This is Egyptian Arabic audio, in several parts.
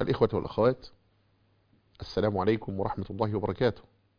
الإخوة والأخوات السلام عليكم ورحمة الله وبركاته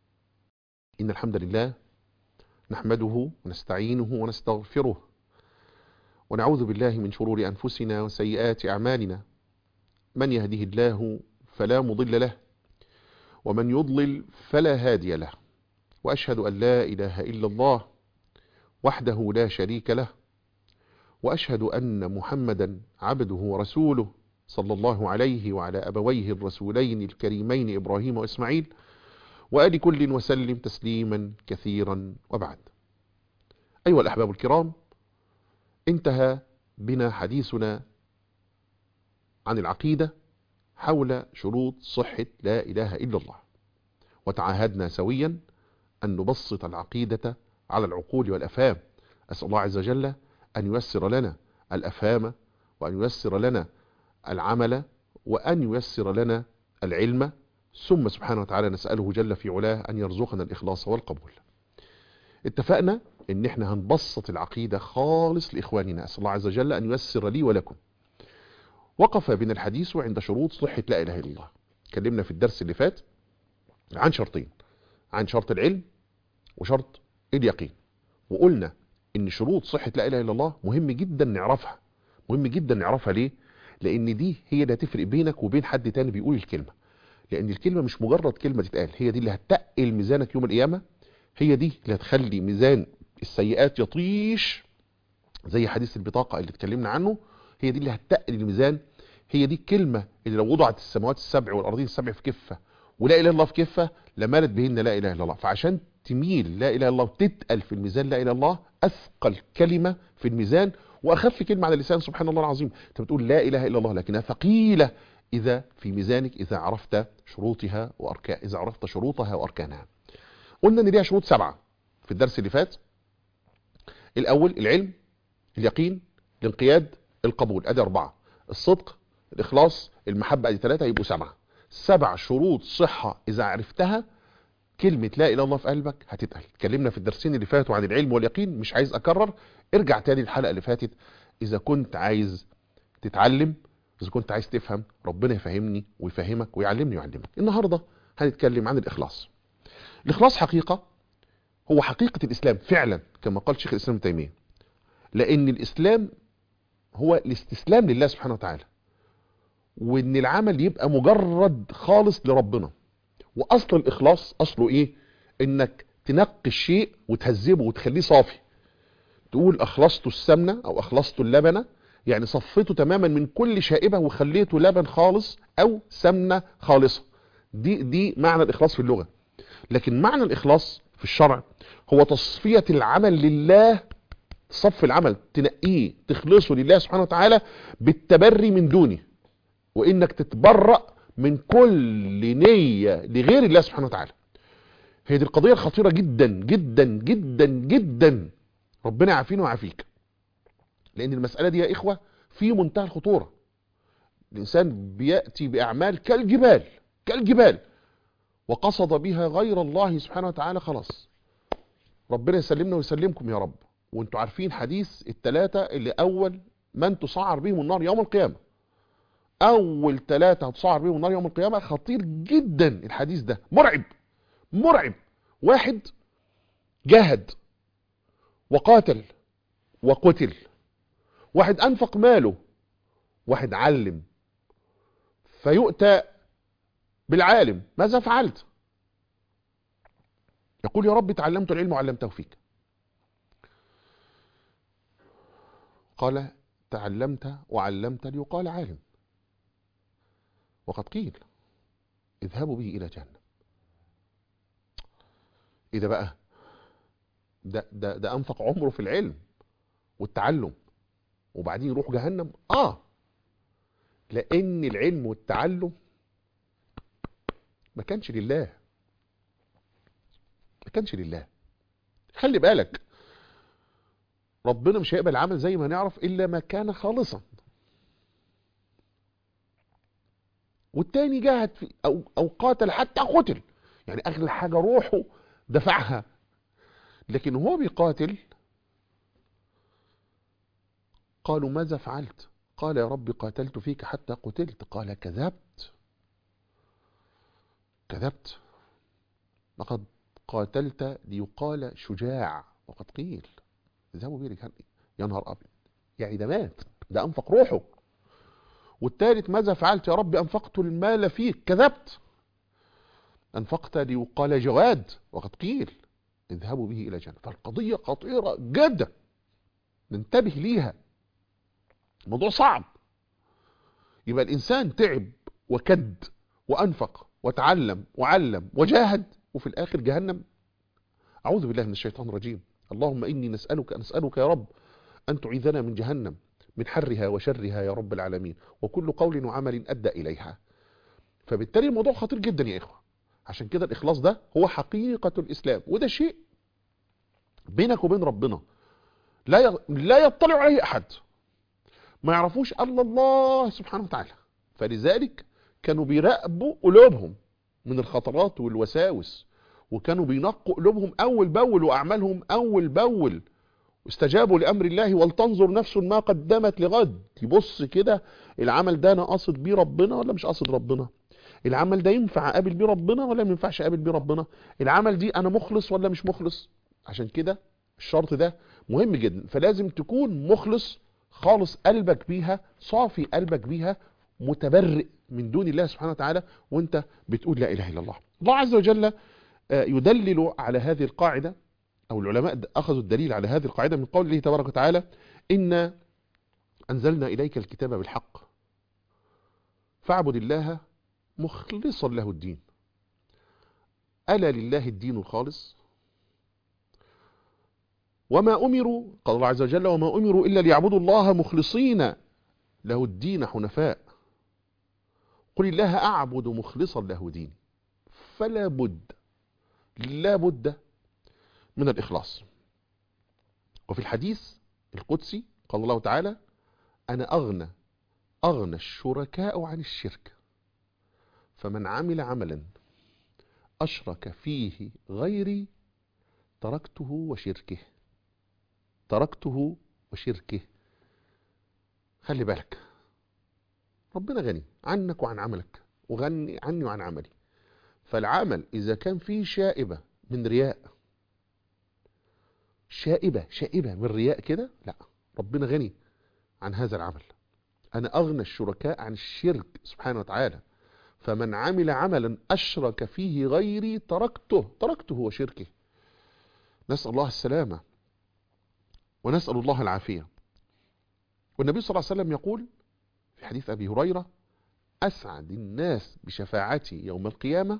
إن الحمد لله نحمده ونستعينه ونستغفره ونعوذ بالله من شرور أنفسنا وسيئات أعمالنا من يهده الله فلا مضل له ومن يضلل فلا هادي له وأشهد أن لا إله إلا الله وحده لا شريك له وأشهد أن محمدا عبده ورسوله صلى الله عليه وعلى أبويه الرسولين الكريمين إبراهيم وإسماعيل وآل كل وسلم تسليما كثيرا وبعد أيها الأحباب الكرام انتهى بنا حديثنا عن العقيدة حول شروط صحة لا إله إلا الله وتعاهدنا سويا أن نبسط العقيدة على العقول والأفهام أسأل الله عز وجل أن ييسر لنا الأفهام وأن ييسر لنا العمل وأن ييسر لنا العلم ثم سبحانه وتعالى نسأله جل في علاه أن يرزقنا الإخلاص والقبول اتفقنا ان احنا هنبسط العقيدة خالص لإخواننا أسأل الله عز وجل أن ييسر لي ولكم وقف بنا الحديث عند شروط صحة لا إله إلا الله اتكلمنا في الدرس اللي فات عن شرطين عن شرط العلم وشرط اليقين وقلنا ان شروط صحة لا إله إلا الله مهم جدا نعرفها مهم جدا نعرفها ليه لان دي هي اللي هتفرق بينك وبين حد تاني بيقول الكلمة لان الكلمة مش مجرد كلمة تتقال هي دي اللي هتقل ميزانك يوم القيامة هي دي اللي هتخلي ميزان السيئات يطيش زي حديث البطاقة اللي اتكلمنا عنه هي دي اللي هتقل الميزان هي دي الكلمة اللي لو وضعت السماوات السبع والأرضين السبع في كفة ولا إله إلا الله في كفة لمالت بهن لا إله إلا الله فعشان تميل لا إله إلا الله وتتقل في الميزان لا إله إلا الله أثقل كلمة في الميزان وأخف كلمة على اللسان سبحان الله العظيم أنت بتقول لا إله إلا الله لكنها ثقيلة إذا في ميزانك إذا عرفت شروطها وأركان إذا عرفت شروطها وأركانها قلنا ان ليها شروط سبعة في الدرس اللي فات الاول العلم اليقين الانقياد القبول ادي اربعة الصدق الاخلاص المحبة ادي ثلاثة يبقوا سبعة سبع شروط صحة اذا عرفتها كلمة لا اله الا الله في قلبك هتتقل اتكلمنا في الدرسين اللي فاتوا عن العلم واليقين مش عايز اكرر ارجع تاني الحلقة اللي فاتت اذا كنت عايز تتعلم اذا كنت عايز تفهم ربنا يفهمني ويفهمك ويعلمني ويعلمك النهاردة هنتكلم عن الاخلاص الإخلاص حقيقة هو حقيقة الإسلام فعلا كما قال شيخ الإسلام تيمية لأن الإسلام هو الاستسلام لله سبحانه وتعالى وإن العمل يبقى مجرد خالص لربنا وأصل الإخلاص أصله إيه إنك تنقي الشيء وتهذبه وتخليه صافي تقول أخلصت السمنة أو أخلصت اللبنة يعني صفيته تماما من كل شائبة وخليته لبن خالص أو سمنة خالصة دي دي معنى الإخلاص في اللغة لكن معنى الإخلاص في الشرع هو تصفية العمل لله صف العمل تنقيه تخلصه لله سبحانه وتعالى بالتبري من دونه وإنك تتبرأ من كل نية لغير الله سبحانه وتعالى هي دي القضية الخطيرة جدا جدا جدا جدا ربنا يعافينا ويعافيك لأن المسألة دي يا إخوة في منتهى الخطورة الإنسان بيأتي بأعمال كالجبال كالجبال وقصد بها غير الله سبحانه وتعالى خلاص ربنا يسلمنا ويسلمكم يا رب وانتوا عارفين حديث التلاتة اللي اول من تصعر بهم النار يوم القيامة اول تلاتة هتصعر بهم النار يوم القيامة خطير جدا الحديث ده مرعب مرعب واحد جاهد وقاتل وقتل واحد انفق ماله واحد علم فيؤتى بالعالم ماذا فعلت يقول يا رب تعلمت العلم وعلمته فيك قال تعلمت وعلمت ليقال عالم وقد قيل اذهبوا به الى جهنم ايه ده بقى ده, ده, ده انفق عمره في العلم والتعلم وبعدين يروح جهنم اه لان العلم والتعلم ما كانش لله ما كانش لله خلي بالك ربنا مش هيقبل عمل زي ما نعرف الا ما كان خالصا والتاني جاهد في او او قاتل حتى قتل يعني اغلى حاجه روحه دفعها لكن هو بيقاتل قالوا ماذا فعلت قال يا رب قاتلت فيك حتى قتلت قال كذبت كذبت لقد قاتلت ليقال شجاع وقد قيل اذهبوا بيه لجهنم يا نهار ابيض يعني ده مات ده انفق روحه والثالث ماذا فعلت يا رب انفقت المال فيك كذبت انفقت ليقال جواد وقد قيل اذهبوا به الى جهنم فالقضيه خطيره جدا ننتبه ليها الموضوع صعب يبقى الانسان تعب وكد وانفق وتعلم وعلم وجاهد وفي الاخر جهنم اعوذ بالله من الشيطان الرجيم اللهم اني نسالك نسالك يا رب ان تعيذنا من جهنم من حرها وشرها يا رب العالمين وكل قول وعمل ادى اليها فبالتالي الموضوع خطير جدا يا اخوه عشان كده الاخلاص ده هو حقيقه الاسلام وده شيء بينك وبين ربنا لا ي... لا يطلع عليه احد ما يعرفوش الا الله سبحانه وتعالى فلذلك كانوا بيراقبوا قلوبهم من الخطرات والوساوس وكانوا بينقوا قلوبهم اول باول واعمالهم اول باول واستجابوا لامر الله ولتنظر نفس ما قدمت لغد يبص كده العمل ده انا قاصد بيه ربنا ولا مش قاصد ربنا العمل ده ينفع اقابل بيه ربنا ولا ما ينفعش اقابل بيه ربنا العمل دي انا مخلص ولا مش مخلص عشان كده الشرط ده مهم جدا فلازم تكون مخلص خالص قلبك بيها صافي قلبك بيها متبرئ من دون الله سبحانه وتعالى وانت بتقول لا اله الا الله الله عز وجل يدلل على هذه القاعدة او العلماء اخذوا الدليل على هذه القاعدة من قول الله تبارك وتعالى إن أنزلنا إليك الكتاب بالحق فاعبد الله مخلصا له الدين ألا لله الدين الخالص وما أمروا قال الله عز وجل وما أمروا إلا ليعبدوا الله مخلصين له الدين حنفاء قل الله أعبد مخلصا له دين فلا بد لا بد من الإخلاص وفي الحديث القدسي قال الله تعالى أنا أغنى أغنى الشركاء عن الشرك فمن عمل عملا أشرك فيه غيري تركته وشركه تركته وشركه خلي بالك ربنا غني عنك وعن عملك وغني عني وعن عملي فالعمل إذا كان فيه شائبة من رياء شائبة شائبة من رياء كده لا ربنا غني عن هذا العمل أنا أغنى الشركاء عن الشرك سبحانه وتعالى فمن عمل عملا أشرك فيه غيري تركته تركته وشركه نسأل الله السلامة ونسأل الله العافية والنبي صلى الله عليه وسلم يقول في حديث أبي هريرة أسعد الناس بشفاعتي يوم القيامة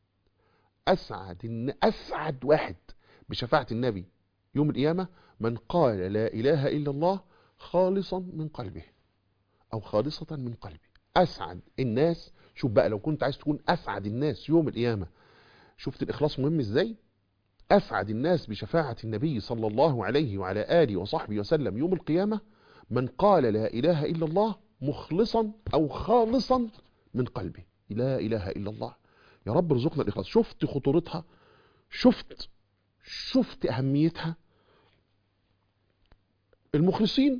أسعد أسعد واحد بشفاعة النبي يوم القيامة من قال لا إله إلا الله خالصا من قلبه أو خالصة من قلبه أسعد الناس شوف بقى لو كنت عايز تكون أسعد الناس يوم القيامة شفت الإخلاص مهم إزاي أسعد الناس بشفاعة النبي صلى الله عليه وعلى آله وصحبه وسلم يوم القيامة من قال لا إله إلا الله مخلصا أو خالصا من قلبه لا إله إلا الله يا رب ارزقنا الإخلاص شفت خطورتها شفت شفت أهميتها المخلصين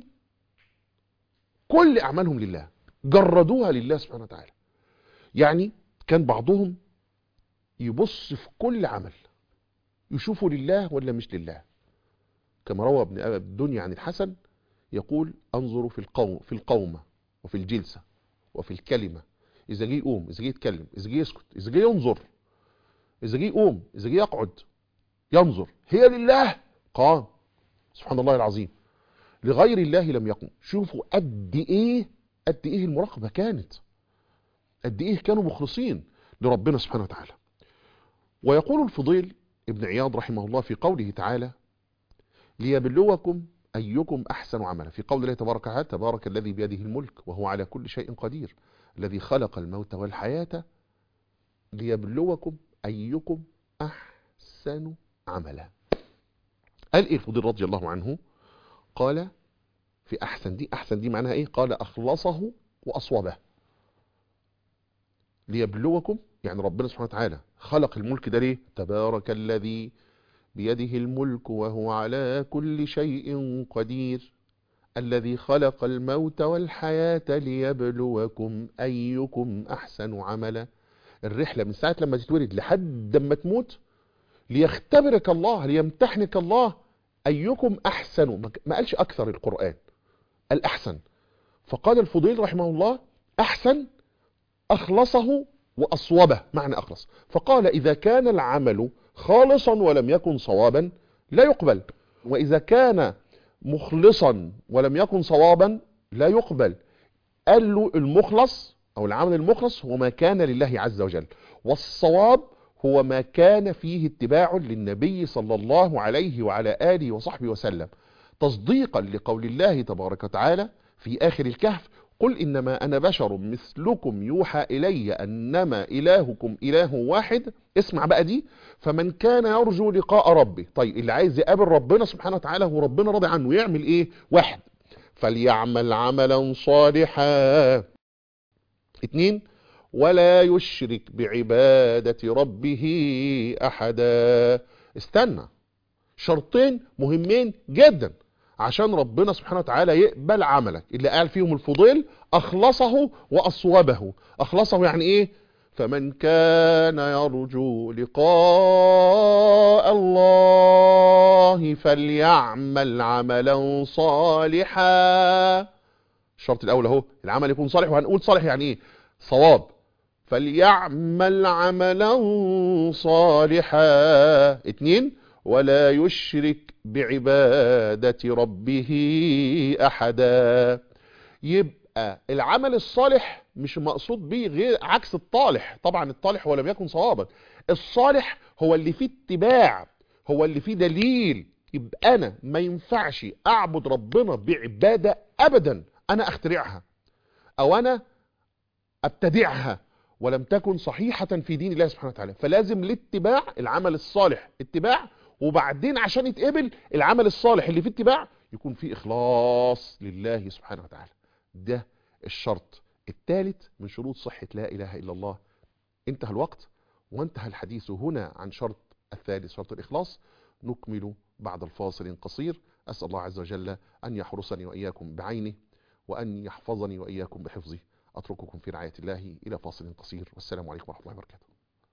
كل أعمالهم لله جردوها لله سبحانه وتعالى يعني كان بعضهم يبص في كل عمل يشوفه لله ولا مش لله كما روى ابن الدنيا عن الحسن يقول انظروا في القوم في القومة وفي الجلسة وفي الكلمة إذا جه يقوم إذا جه يتكلم إذا جه يسكت إذا جه ينظر إذا جه يقوم إذا جه يقعد ينظر هي لله قام سبحان الله العظيم لغير الله لم يقم شوفوا قد إيه قد إيه المراقبة كانت قد إيه كانوا مخلصين لربنا سبحانه وتعالى ويقول الفضيل ابن عياض رحمه الله في قوله تعالى ليبلوكم أيكم أحسن عملا في قول الله تبارك وتعالى تبارك الذي بيده الملك وهو على كل شيء قدير الذي خلق الموت والحياة ليبلوكم أيكم أحسن عملا قال إيه الفضيل رضي الله عنه قال في أحسن دي أحسن دي معناها إيه قال أخلصه وأصوبه ليبلوكم يعني ربنا سبحانه وتعالى خلق الملك ده ليه تبارك الذي بيده الملك وهو على كل شيء قدير الذي خلق الموت والحياة ليبلوكم أيكم أحسن عملا الرحلة من ساعة لما تتولد لحد ما تموت ليختبرك الله ليمتحنك الله أيكم أحسن ما قالش أكثر القرآن الأحسن فقال الفضيل رحمه الله أحسن أخلصه وأصوبه معنى أخلص فقال إذا كان العمل خالصا ولم يكن صوابا لا يقبل وإذا كان مخلصا ولم يكن صوابا لا يقبل قال له المخلص أو العمل المخلص هو ما كان لله عز وجل والصواب هو ما كان فيه اتباع للنبي صلى الله عليه وعلى آله وصحبه وسلم تصديقا لقول الله تبارك وتعالى في آخر الكهف قل إنما أنا بشر مثلكم يوحى إلي أنما إلهكم إله واحد اسمع بقى دي فمن كان يرجو لقاء ربه طيب اللي عايز يقابل ربنا سبحانه وتعالى وربنا راضي عنه يعمل إيه واحد فليعمل عملا صالحا اتنين ولا يشرك بعبادة ربه أحدا استنى شرطين مهمين جدا عشان ربنا سبحانه وتعالى يقبل عملك اللي قال فيهم الفضيل أخلصه وأصوبه أخلصه يعني إيه فمن كان يرجو لقاء الله فليعمل عملا صالحا الشرط الأول اهو العمل يكون صالح وهنقول صالح يعني إيه صواب فليعمل عملا صالحا اتنين ولا يشرك بعبادة ربه أحدا يبقى العمل الصالح مش مقصود به غير عكس الطالح طبعا الطالح هو لم يكن صوابا الصالح هو اللي فيه اتباع هو اللي فيه دليل يبقى أنا ما ينفعش أعبد ربنا بعبادة أبدا أنا أخترعها أو أنا أبتدعها ولم تكن صحيحة في دين الله سبحانه وتعالى فلازم الاتباع العمل الصالح اتباع وبعدين عشان يتقبل العمل الصالح اللي فيه اتباع يكون فيه إخلاص لله سبحانه وتعالى ده الشرط الثالث من شروط صحة لا إله إلا الله انتهى الوقت وانتهى الحديث هنا عن شرط الثالث شرط الإخلاص نكمل بعد الفاصل قصير أسأل الله عز وجل أن يحرسني وإياكم بعينه وأن يحفظني وإياكم بحفظه أترككم في رعاية الله إلى فاصل قصير والسلام عليكم ورحمة الله وبركاته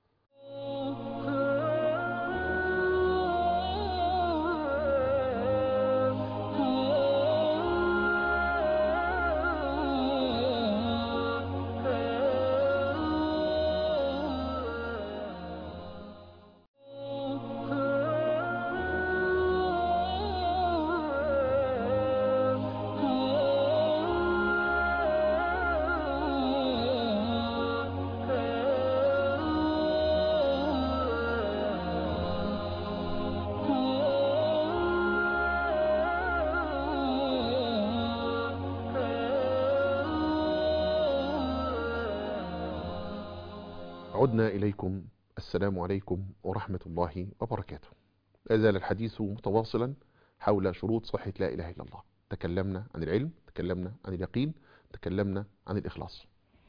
عدنا إليكم السلام عليكم ورحمة الله وبركاته أزال الحديث متواصلا حول شروط صحة لا إله إلا الله تكلمنا عن العلم تكلمنا عن اليقين تكلمنا عن الإخلاص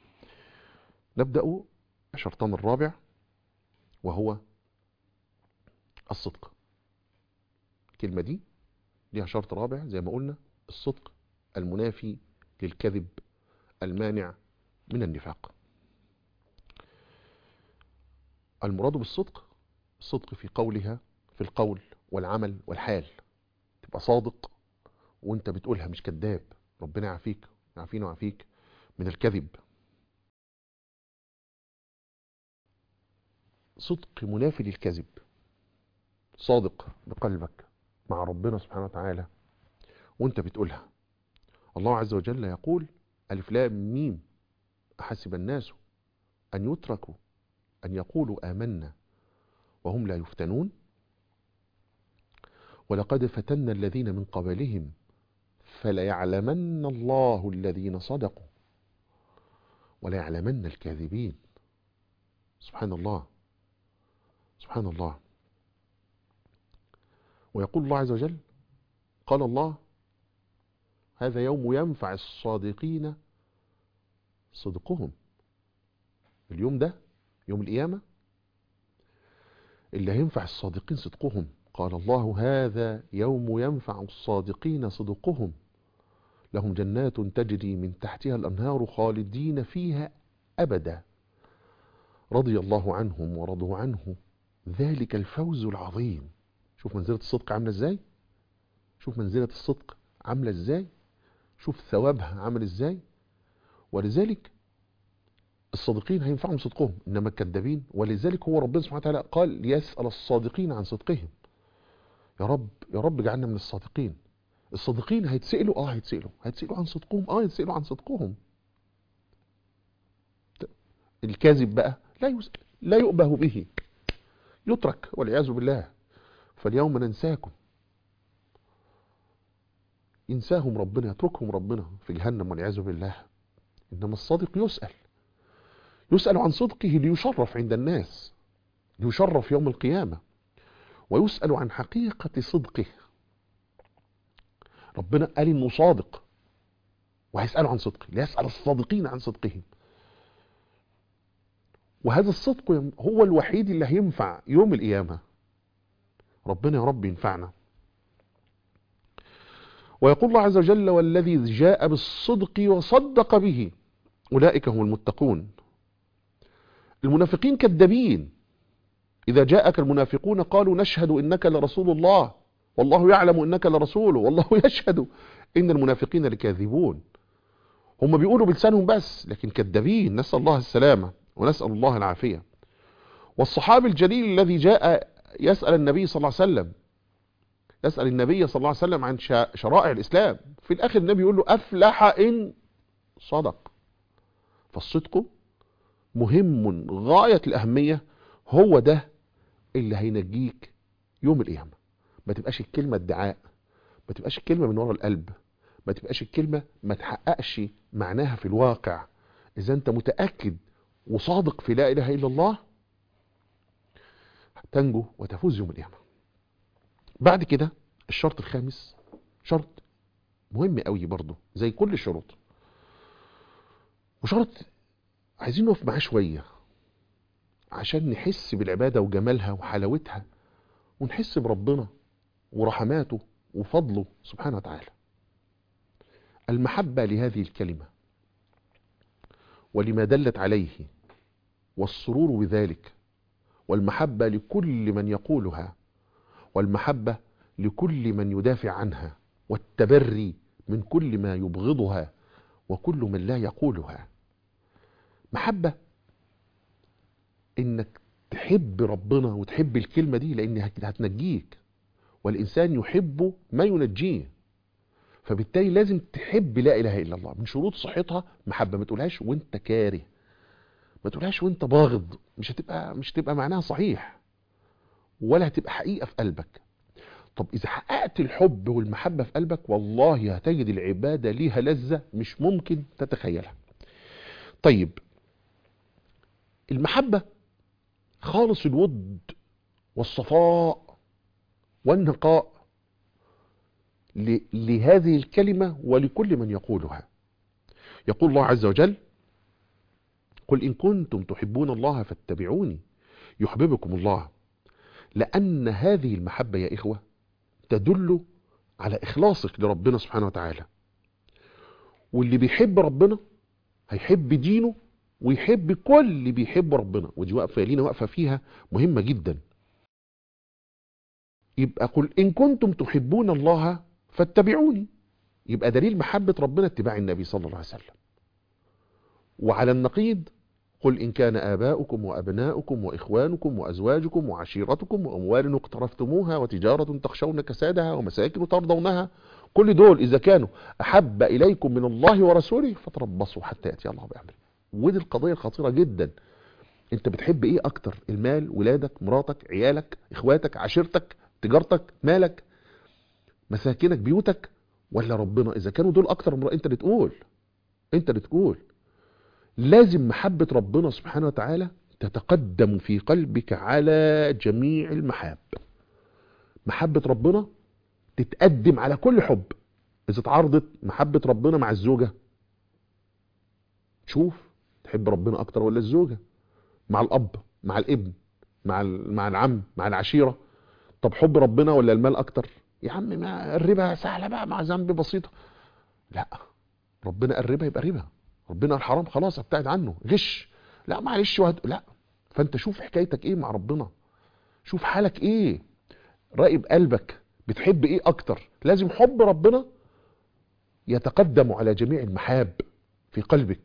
نبدأ شرطان الرابع وهو الصدق الكلمة دي ليها شرط رابع زي ما قلنا الصدق المنافي للكذب المانع من النفاق المراد بالصدق الصدق في قولها في القول والعمل والحال تبقى صادق وانت بتقولها مش كذاب ربنا يعافيك يعافينا ويعافيك من الكذب صدق منافي للكذب صادق بقلبك مع ربنا سبحانه وتعالى وانت بتقولها الله عز وجل يقول ألف لام ميم أحسب الناس أن يتركوا أن يقولوا آمنا وهم لا يفتنون ولقد فتنا الذين من قبلهم فليعلمن الله الذين صدقوا وليعلمن الكاذبين سبحان الله سبحان الله ويقول الله عز وجل قال الله هذا يوم ينفع الصادقين صدقهم اليوم ده يوم القيامة اللي هينفع الصادقين صدقهم قال الله هذا يوم ينفع الصادقين صدقهم لهم جنات تجري من تحتها الأنهار خالدين فيها أبدا رضي الله عنهم ورضوا عنه ذلك الفوز العظيم شوف منزلة الصدق عاملة ازاي شوف منزلة الصدق عاملة ازاي شوف ثوابها عامل ازاي ولذلك الصادقين هينفعهم صدقهم انما الكذابين ولذلك هو ربنا سبحانه وتعالى قال يسأل الصادقين عن صدقهم يا رب يا رب اجعلنا من الصادقين الصادقين هيتسألوا اه هيتسألوا هيتسألوا عن صدقهم اه هيتسألوا عن صدقهم الكاذب بقى لا يسأل لا يؤبه به يترك والعياذ بالله فاليوم ننساكم ينساهم ربنا يتركهم ربنا في جهنم والعياذ بالله انما الصادق يسأل يسأل عن صدقه ليشرف عند الناس ليشرف يوم القيامة ويسأل عن حقيقة صدقه ربنا قال انه صادق وهيسأله عن صدقه ليسأل الصادقين عن صدقهم وهذا الصدق هو الوحيد اللي هينفع يوم القيامة ربنا يا رب ينفعنا ويقول الله عز وجل والذي جاء بالصدق وصدق به أولئك هم المتقون المنافقين كذابين إذا جاءك المنافقون قالوا نشهد إنك لرسول الله والله يعلم إنك لرسوله والله يشهد إن المنافقين لكاذبون هم بيقولوا بلسانهم بس لكن كذابين نسأل الله السلامة ونسأل الله العافية والصحابي الجليل الذي جاء يسأل النبي صلى الله عليه وسلم يسأل النبي صلى الله عليه وسلم عن شرائع الإسلام في الآخر النبي يقول له أفلح إن صدق فالصدق مهم غاية الأهمية هو ده اللي هينجيك يوم القيامة ما تبقاش الكلمة ادعاء ما تبقاش الكلمة من ورا القلب ما تبقاش الكلمة ما تحققش معناها في الواقع إذا أنت متأكد وصادق في لا إله إلا الله تنجو وتفوز يوم القيامة بعد كده الشرط الخامس شرط مهم قوي برضه زي كل الشروط وشرط عايزين نقف معاه شوية عشان نحس بالعبادة وجمالها وحلاوتها ونحس بربنا ورحماته وفضله سبحانه وتعالى المحبة لهذه الكلمة ولما دلت عليه والسرور بذلك والمحبة لكل من يقولها والمحبة لكل من يدافع عنها والتبري من كل ما يبغضها وكل من لا يقولها محبة انك تحب ربنا وتحب الكلمة دي لان هتنجيك والانسان يحب ما ينجيه فبالتالي لازم تحب لا اله الا الله من شروط صحتها محبة ما تقولهاش وانت كاره ما تقولهاش وانت باغض مش هتبقى مش هتبقى معناها صحيح ولا هتبقى حقيقة في قلبك طب اذا حققت الحب والمحبة في قلبك والله هتجد العبادة ليها لذة مش ممكن تتخيلها طيب المحبة خالص الود والصفاء والنقاء لهذه الكلمة ولكل من يقولها يقول الله عز وجل قل إن كنتم تحبون الله فاتبعوني يحببكم الله لأن هذه المحبة يا إخوة تدل على إخلاصك لربنا سبحانه وتعالى واللي بيحب ربنا هيحب دينه ويحب كل اللي بيحب ربنا ودي وقفة لينا وقفة فيها مهمة جدا يبقى قل إن كنتم تحبون الله فاتبعوني يبقى دليل محبة ربنا اتباع النبي صلى الله عليه وسلم وعلى النقيض قل إن كان آباؤكم وأبناؤكم وإخوانكم وأزواجكم وعشيرتكم وأموال اقترفتموها وتجارة تخشون كسادها ومساكن ترضونها كل دول إذا كانوا أحب إليكم من الله ورسوله فتربصوا حتى يأتي الله بأمره ودي القضية الخطيرة جدا انت بتحب ايه اكتر المال ولادك مراتك عيالك اخواتك عشيرتك تجارتك مالك مساكنك بيوتك ولا ربنا اذا كانوا دول اكتر من انت اللي تقول انت اللي تقول لازم محبة ربنا سبحانه وتعالى تتقدم في قلبك على جميع المحاب محبة ربنا تتقدم على كل حب اذا تعارضت محبة ربنا مع الزوجة شوف تحب ربنا اكتر ولا الزوجة مع الاب مع الابن مع مع العم مع العشيرة طب حب ربنا ولا المال اكتر يا عم ما الربا سهلة بقى مع ذنب بسيطة لا ربنا الربا يبقى ربا ربنا الحرام خلاص ابتعد عنه غش لا معلش وهد... لا فانت شوف حكايتك ايه مع ربنا شوف حالك ايه راقب قلبك بتحب ايه اكتر لازم حب ربنا يتقدم على جميع المحاب في قلبك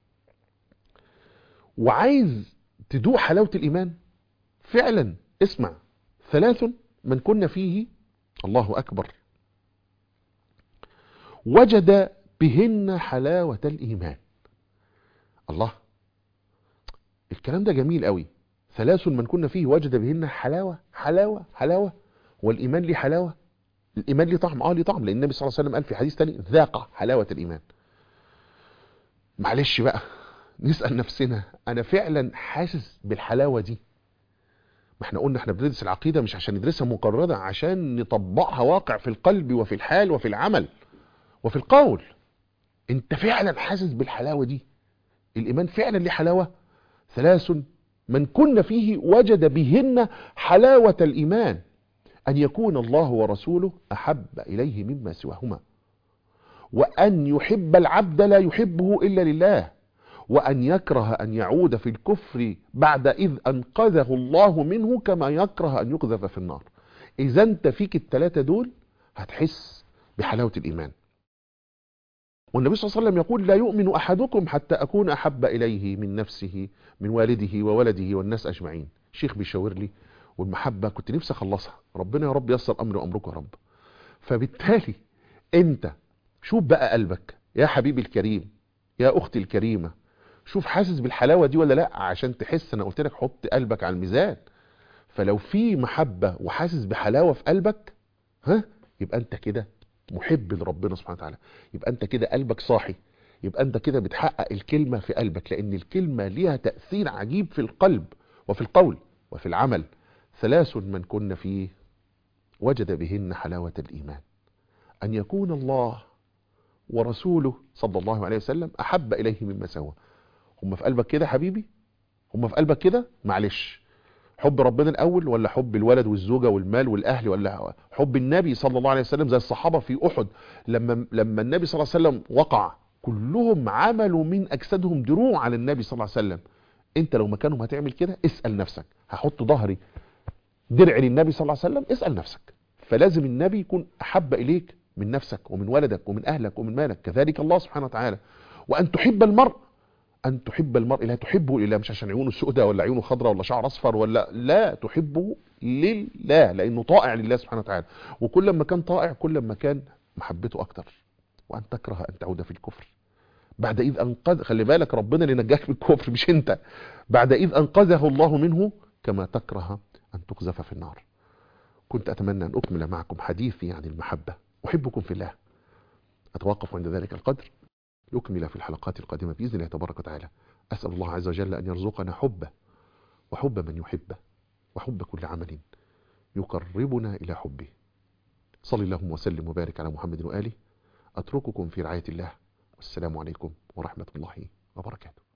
وعايز تدوق حلاوة الإيمان فعلا اسمع ثلاث من كنا فيه الله أكبر وجد بهن حلاوة الإيمان الله الكلام ده جميل قوي ثلاث من كنا فيه وجد بهن حلاوة حلاوة حلاوة والإيمان ليه حلاوة الإيمان ليه طعم اه ليه طعم لأن النبي صلى الله عليه وسلم قال في حديث تاني ذاق حلاوة الإيمان معلش بقى نسأل نفسنا أنا فعلا حاسس بالحلاوة دي ما احنا قلنا احنا بندرس العقيدة مش عشان ندرسها مقررة عشان نطبقها واقع في القلب وفي الحال وفي العمل وفي القول انت فعلا حاسس بالحلاوة دي الإيمان فعلا ليه حلاوة ثلاث من كن فيه وجد بهن حلاوة الإيمان أن يكون الله ورسوله أحب إليه مما سواهما وأن يحب العبد لا يحبه إلا لله وأن يكره أن يعود في الكفر بعد إذ أنقذه الله منه كما يكره أن يقذف في النار إذا أنت فيك الثلاثة دول هتحس بحلاوة الإيمان والنبي صلى الله عليه وسلم يقول لا يؤمن أحدكم حتى أكون أحب إليه من نفسه من والده وولده والناس أجمعين الشيخ بيشاور لي والمحبة كنت نفسي أخلصها ربنا يا رب يسر أمري وأمرك يا رب فبالتالي أنت شوف بقى قلبك يا حبيبي الكريم يا أختي الكريمة شوف حاسس بالحلاوة دي ولا لا عشان تحس أنا قلت لك حط قلبك على الميزان فلو في محبة وحاسس بحلاوة في قلبك ها يبقى أنت كده محب لربنا سبحانه وتعالى يبقى أنت كده قلبك صاحي يبقى أنت كده بتحقق الكلمة في قلبك لأن الكلمة ليها تأثير عجيب في القلب وفي القول وفي العمل ثلاث من كن فيه وجد بهن حلاوة الإيمان أن يكون الله ورسوله صلى الله عليه وسلم أحب إليه مما سوى هم في قلبك كده حبيبي هم في قلبك كده معلش حب ربنا الأول ولا حب الولد والزوجة والمال والأهل ولا حب النبي صلى الله عليه وسلم زي الصحابة في أحد لما, لما النبي صلى الله عليه وسلم وقع كلهم عملوا من أجسادهم دروع على النبي صلى الله عليه وسلم انت لو مكانهم هتعمل كده اسأل نفسك هحط ظهري درع للنبي صلى الله عليه وسلم اسأل نفسك فلازم النبي يكون أحب إليك من نفسك ومن ولدك ومن أهلك ومن مالك كذلك الله سبحانه وتعالى وأن تحب المرء أن تحب المرء لا تحبه لله مش عشان عيونه سوداء ولا عيونه خضراء ولا شعر أصفر ولا لا تحبه لله لأنه طائع لله سبحانه وتعالى وكل ما كان طائع كل ما كان محبته أكتر وأن تكره أن تعود في الكفر بعد إذ أنقذ خلي بالك ربنا اللي نجاك من الكفر مش أنت بعد إذ أنقذه الله منه كما تكره أن تقذف في النار كنت أتمنى أن أكمل معكم حديثي عن المحبة أحبكم في الله أتوقف عند ذلك القدر نكمل في الحلقات القادمة بإذن الله تبارك وتعالى أسأل الله عز وجل أن يرزقنا حبه وحب من يحبه وحب كل عمل يقربنا إلى حبه صلى اللهم وسلم وبارك على محمد وآله أترككم في رعاية الله والسلام عليكم ورحمة الله وبركاته